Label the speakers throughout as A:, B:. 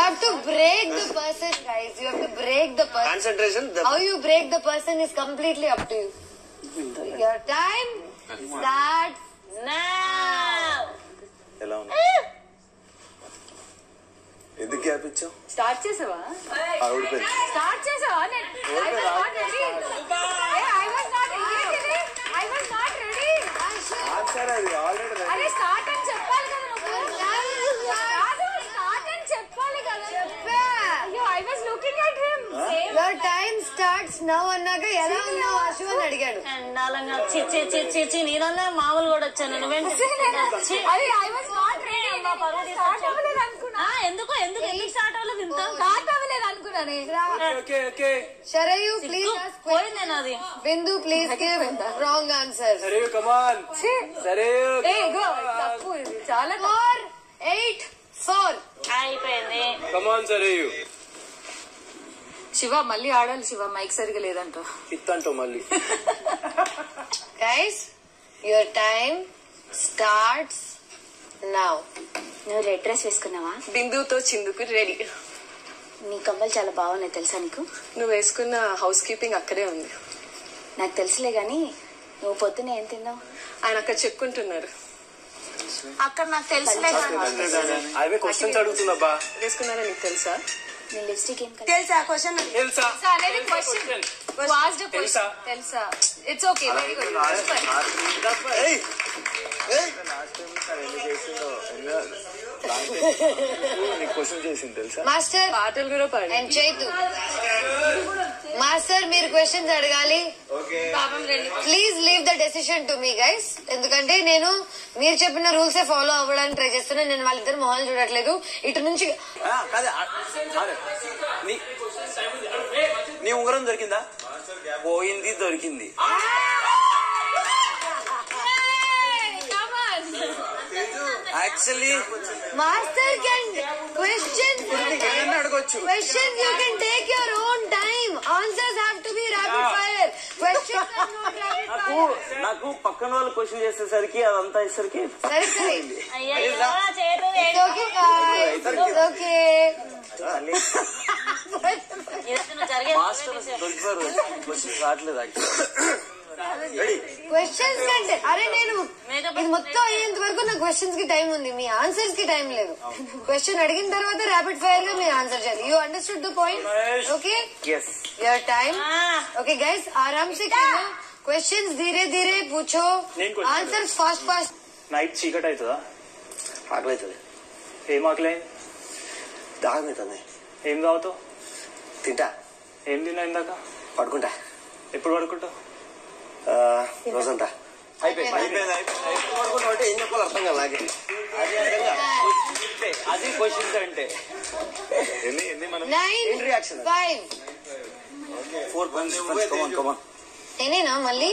A: have to break the person, guys. You have to break the person.
B: Concentration
A: How you break the person is completely up to you. Your time starts now.
B: ఎలా ఉంది ఎందుకు gap ఇచ్చావు
C: start చేసావా
B: ఓడిపోయింది
C: start చేసావా నేను I was not ready. ఏ, I was not ready. I was not ready.
B: Answer అది ఆల్రెడీ
C: అరే స్టార్ట్ అని చెప్పాలి కదా నువ్వు కాదు స్టార్ట్ అని చెప్పాలి కదా అయ్యో I was looking at him
A: Your time starts now అన్నాక ఎలా ఉన్నావు అశు అని అడిగాడు
D: చండాలంగా చిచ్చి చిచ్చి చిచ్చి నీదన్నా మామూలు కూడా వచ్చాను నువ్వేంటి ఛీ.
C: అది ఐ వాజ్ నాట్ రెడీ
D: అమ్మా, పరువు తీసి
C: స్టార్ట్
D: వచ్చావు.
C: అవ్వలేదు అనుకున్నా
D: ఆ, ఎందుకు ఎందుకు ఎందుకు స్టార్ట్ అవ్వలేదు ఇంత
C: స్టార్ట్ అవ్వలేదు అనుకున్నా నేను
E: ఓకే ఓకే
A: Sharayu, please
D: సిగ్గు
A: ask
D: పోయింది నాది
A: Bindu, please give wrong answers.
E: సరే కమాన్ సరే
C: ఏ ఇగో తప్పు ఇది చాలా తప్పు.
A: Four, eight, four.
D: అయిపోయింది
E: కమాన్ సరే
C: శివ మళ్ళీ ఆడాలి శివ మైక్ సరిగా లేదంట
E: ఇత్తంటావు మళ్ళీ
A: Guys, your time starts now.
D: నువ్వు రెడ్ డ్రెస్ వేసుకున్నావా
F: బిందుతో చిందుకు రెడీ
D: నీ కమ్మలు చాలా బాగున్నాయి తెలుసా నీకు
F: నువ్వు వేసుకున్న హౌస్ కీపింగ్ అక్కడే ఉంది
D: నాకు తెలుసులే గాని నువ్వు పొద్దున ఏం తిన్నావు
F: ఆయన అక్కడ చెక్కుంటున్నారు
D: అక్కడ నాకు తెలుసులే
E: అవే క్వశ్చన్స్ అడుగుతుందబ్బా
F: వేసుకున్నారా నీకు తెలుసా
D: నీ లిప్స్టిక్ ఏం కలర్
F: తెలుసా క్వశ్చన్
E: తెలుసా
C: అనేది క్వశ్చన్ వాస్డ్
E: తెలుసా?
C: క్వశ్చన్ తెలుసా ఇట్స్ ఓకే వెరీ గుడ్
B: ఏయ్ నీకు క్వశ్చన్ చేసింది తెలుసా
A: Master
F: పాటలు కూడా పాడి
A: and Chaitu. మాస్టర్ మీరు క్వశ్చన్స్ అడగాలి
F: పాపం రెండు
A: please leave the decision to me guys ఎందుకంటే నేను మీరు చెప్పిన రూల్స్ ఏ ఫాలో అవ్వడానికి ట్రై చేస్తున్నా నేను వాళ్ళిద్దరు మొహాలు చూడట్లేదు ఇటు నుంచి
B: కాదే అరే నీ నీ ఉంగరం దొరికిందా పోయింది దొరికింది యాక్చువల్లీ
A: మాస్టర్ కెన్ క్వశ్చన్
B: ఏదైనా అడగొచ్చు
A: Questions you can take your own time. Answers have to be rapid fire. Questions are not rapid
B: నాకు
A: fire.
B: నాకు పక్కన వాళ్ళు క్వశ్చన్ చేసేసరికి అదంతా అయ్యేసరికి
A: సరే సరే
D: అయ్యో చేతు
A: It's okay guys. It's okay.
D: జరిగే
B: మాస్టర్ దొరికిపోయారు క్వశ్చన్ రావట్లేదు రెడీ
A: క్వశ్చన్స్ కంటే అరే నేను
D: Makeup
A: ఇది మొత్తం అయ్యేంత వరకు నా క్వశ్చన్స్ కి టైం ఉంది మీ ఆన్సర్స్ కి టైం లేదు క్వశ్చన్ అడిగిన తర్వాత ర్యాపిడ్ ఫైర్ గా మీరు ఆన్సర్ చేయాలి you understood the point okay
B: yes
A: your time okay guys आराम से खेलो क्वेश्चंस धीरे धीरे पूछो
E: నేను question
A: answers fast fast
E: night చీకటి అవుతుందా
B: ఆకలి అవుతుంది
E: ఏం ఆకలేదు
B: దాహం అవుతుంది
E: ఏం తాగుతావు
B: తింటా
E: ఏం తిన్నా ఇందాక
B: పడుకుంటా
E: ఎప్పుడు పడుకుంటావు
B: ఆ, రోజంతా అయిపోయింది అయిపోయింది అయిపోయింది పడుకుంటా అంటే ఏం చెప్పాలి అర్థం కదా నాకే అది అర్థం కాదు. అది క్వశ్చన్స్ అంటే ఎన్ని ఎన్ని మనం
A: నైన్
B: ఏంటి reaction
A: five
B: four punch come on come on
A: నేనేనా మళ్ళీ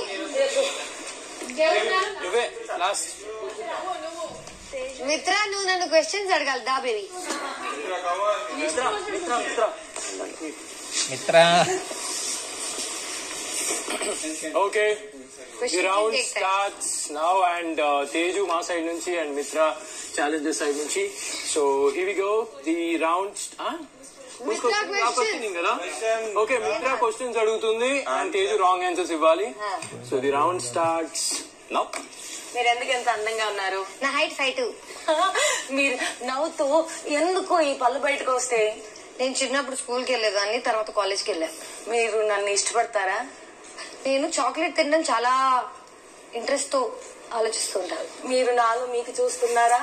E: నువ్వే లాస్ట్
A: మిత్ర నువ్వు నన్ను క్వశ్చన్స్ అడగాలి దా బేబీ
B: మిత్ర Mitra Mitra
G: Mitra
E: okay the
A: Question
E: round
A: take time.
E: Starts now and Teju మా సైడ్ నుంచి అండ్ మిత్ర ఛాలెంజెస్ సైడ్ నుంచి so here we go the round
A: Mitra questions.
E: కదా ఓకే మిత్ర క్వశ్చన్స్ అడుగుతుంది అండ్ తేజు రాంగ్ ఆన్సర్స్ ఇవ్వాలి so the round starts now
F: మీరు ఎందుకు ఎంత అందంగా ఉన్నారు
A: నా హైట్ ఫైవ్ టూ
F: మీరు నవ్వుతూ ఎందుకు ఈ పళ్ళు బయటకు వస్తే
A: నేను చిన్నప్పుడు స్కూల్కి వెళ్ళేదాన్ని తర్వాత కాలేజ్కి వెళ్ళాను
F: మీరు నన్ను ఇష్టపడతారా
A: నేను చాక్లెట్ తినడం చాలా ఇంట్రెస్ట్ తో ఆలోచిస్తూ ఉంటాను
F: మీరు నాలో మీకు చూస్తున్నారా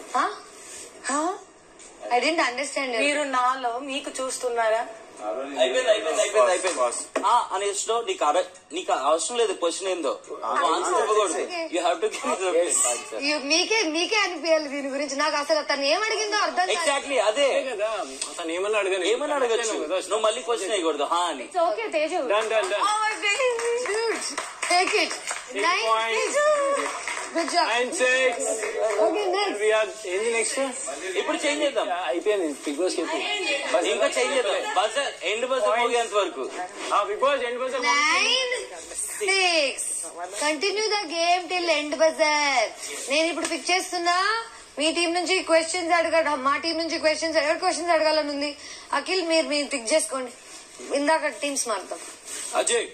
A: ఐ డెంట్ అండర్స్టాండ్
F: మీరు నాలో మీకు చూస్తున్నారా
B: అయిపోయింది అయిపోయింది అయిపోయింది అయిపోయింది ఆ అనేస్లో నీకు అర నీకు అవసరం లేదు క్వశ్చన్ ఏందో ఆన్సర్ ఇవ్వకూడదు యూ హ్యావ్ టు గివ్
A: మీకే మీకే అనిపించాలి దీని గురించి నాకు అసలు తను ఏం అడిగిందో అర్థం కాదు
B: ఎగ్జాక్ట్లీ అదే
E: కదా అతను ఏమన్నా అడగని
B: ఏమని అడగచ్చు నువ్వు మళ్ళీ క్వశ్చన్ వేయకూడదు హా అని
C: okay Teju
E: done done done
A: take it nine
E: point.
A: Good job
E: nine six
A: okay next
E: we are ఏంది నెక్స్ట్
B: ఇప్పుడు చేంజ్ చేద్దాం
E: అయిపోయింది బిగ్ బాస్ చెప్పి
B: ఇంకా చేంజ్ చేద్దాం బజర్ ఎండ్ బజర్ పోగేంత వరకు
E: big boss end boss
A: nine six continue the game till end buzzer నేను ఇప్పుడు పిక్ చేస్తున్నా మీ టీం నుంచి క్వశ్చన్స్ అడగడం మా టీం నుంచి క్వశ్చన్స్ ఎవరు క్వశ్చన్స్ అడగాలని ఉంది అఖిల్ మీరు మీరు పిక్ చేసుకోండి ఇందాక టీమ్స్ మారుతాం
E: అజయ్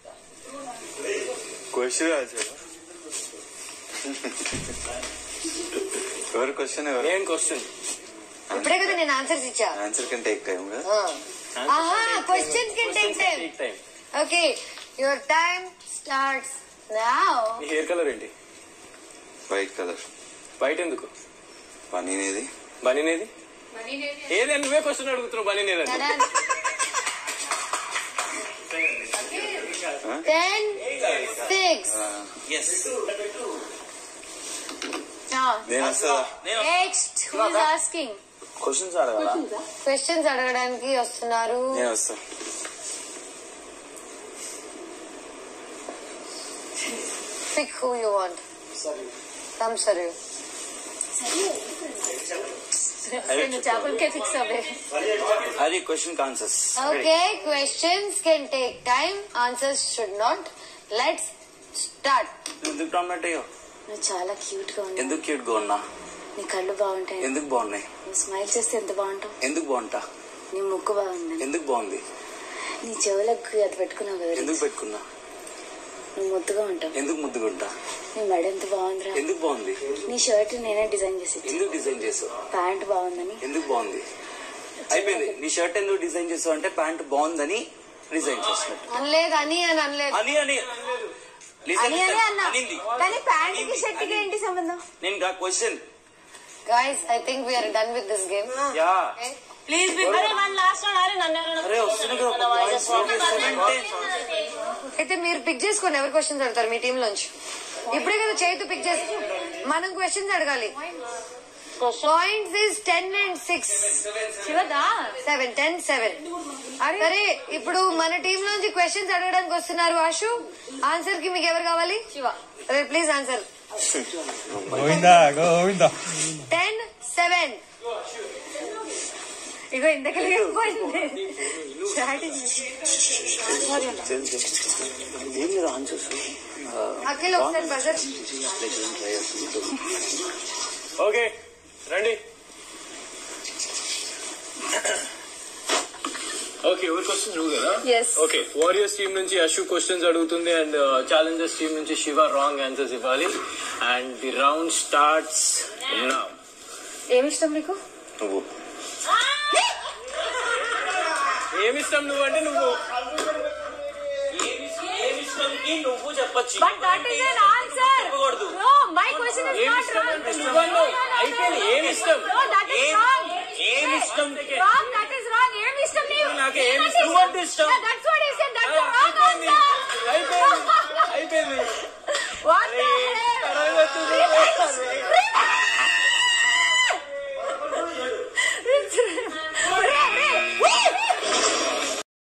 B: క్వశ్చన్ ఎవరి క్వశ్చన్ ఎవరు
E: ఏం క్వశ్చన్
A: ఇప్పుడే కదా నేను ఆన్సర్స్ ఇచ్చా
B: ఆన్సర్ కంటే టేక్ టైం కదా
A: ఆహా questions can take time
E: take time
A: okay your time starts now
E: నీ హెయిర్ కలర్ ఏంటి
B: వైట్ కలర్
E: బయట ఎందుకు
B: పనినేది
E: బనీనేది ఏది నువ్వే క్వశ్చన్ అడుగుతున్నావు బనీనేది
A: టెన్ సిక్స్
B: నేను వస్తుందా
A: next who is asking
B: questions అడగాల
A: క్వశ్చన్స్ అడగడానికి వస్తున్నారు
B: నేను వస్తా
A: pick who you want come sir you
C: చేపలకే ఫిక్స్ అవే
B: అది question answers
A: okay questions can take time answers should not let's start
B: ఎందుకు డామినేట్ అయ్యో
C: నువ్వు చాలా క్యూట్ గా ఉన్నావు
B: ఎందుకు క్యూట్ గా ఉన్నా
C: నీ కళ్ళు బాగుంటాయి
B: ఎందుకు బాగున్నాయి
C: నువ్వు స్మైల్ చేస్తే ఎంత బాగుంటావు
B: ఎందుకు బాగుంటా
C: నీ ముక్కు బాగుందని
B: ఎందుకు బాగుంది
C: నీ చెవులకు అది పెట్టుకున్నావు కదా
B: ఎందుకు పెట్టుకున్నా
C: నువ్వు ముద్దుగా ఉంటావు
B: ఎందుకు ముద్దుగుంటా
C: నీ మెడ ఎంత బాగుందిరా
B: ఎందుకు బాగుంది
C: నీ షర్ట్ నేనే డిజైన్ చేసి ఇచ్చాను.
B: ఎందుకు డిజైన్ చేసావు
C: ప్యాంట్ బాగుందని
B: ఎందుకు బాగుంది అయిపోయింది నీ షర్ట్ ఎందుకు డిజైన్ చేసావు అంటే ప్యాంట్ బాగుందని డిజైన్ చేసినట్టు
A: అనలేదు అని అని అనలేదు
B: అని అని Listen,
C: అని అని
B: listen.
C: అన్నా
B: అనింది.
C: కానీ ప్యాంట్ కి
B: అనింది.
C: షర్ట్ కి ఏంటి సంబంధం
B: నేను question
A: guys I think we are done with this game
B: yeah
D: please అరే వన్ లాస్ట్ వన్ అరే నన్ను
B: అరే వస్తుంది కదా ఒక points, okay, seven, ten.
A: అయితే మీరు పిక్ చేసుకోండి ఎవరు క్వశ్చన్స్ అడతారు మీ టీం లోంచి ఇప్పుడే కదా చేతు పిక్ చేసి మనం క్వశ్చన్స్ అడగాలి points is ten and six
C: శివదా
A: సెవెన్ టెన్ సెవెన్ సరే ఇప్పుడు మన టీం లోంచి క్వశ్చన్స్ అడగడానికి వస్తున్నారు ఆశు ఆన్సర్ కి మీకు ఎవరు కావాలి శివ అదే please answer
G: Govinda Govinda
A: ten seven
C: ఇగో ఇంతకు లేకపోయింది
B: ఏం లేదు ఆన్సర్స్
A: అఖిల్ ఒకసారి బజర్
E: ఓకే రండి ఓకే ఎవరి క్వశ్చన్ నువ్వు కదా
C: Yes.
E: ఓకే వారియర్స్ టీం నుంచి అశు క్వశ్చన్స్ అడుగుతుంది అండ్ ఛాలెంజర్స్ టీం నుంచి శివ రాంగ్ ఆన్సర్స్ ఇవ్వాలి అండ్ ది రౌండ్ స్టార్ట్స్ నా
C: ఏమి ఇష్టం నీకు
B: నువ్వు
E: ఏమిష్టం నువ్వు అంటే నువ్వు
B: నువ్వు చెప్పచ్చు
C: but that is an answer
B: చెప్పకూడదు.
C: No my question is not
E: ఏమిష్టం అంటే నువ్వన్నావు అయిపోయింది ఏమిష్టం
C: నో దట్ ఇస్ రాంగ్
B: ఏమి ఇష్టం
C: రాంగ్ దట్ ఇస్ రాంగ్ ఏమి ఇష్టం నీకు
B: నాకు ఏమి ఇష్టం? నువ్వంటే ఇష్టం.
C: దట్స్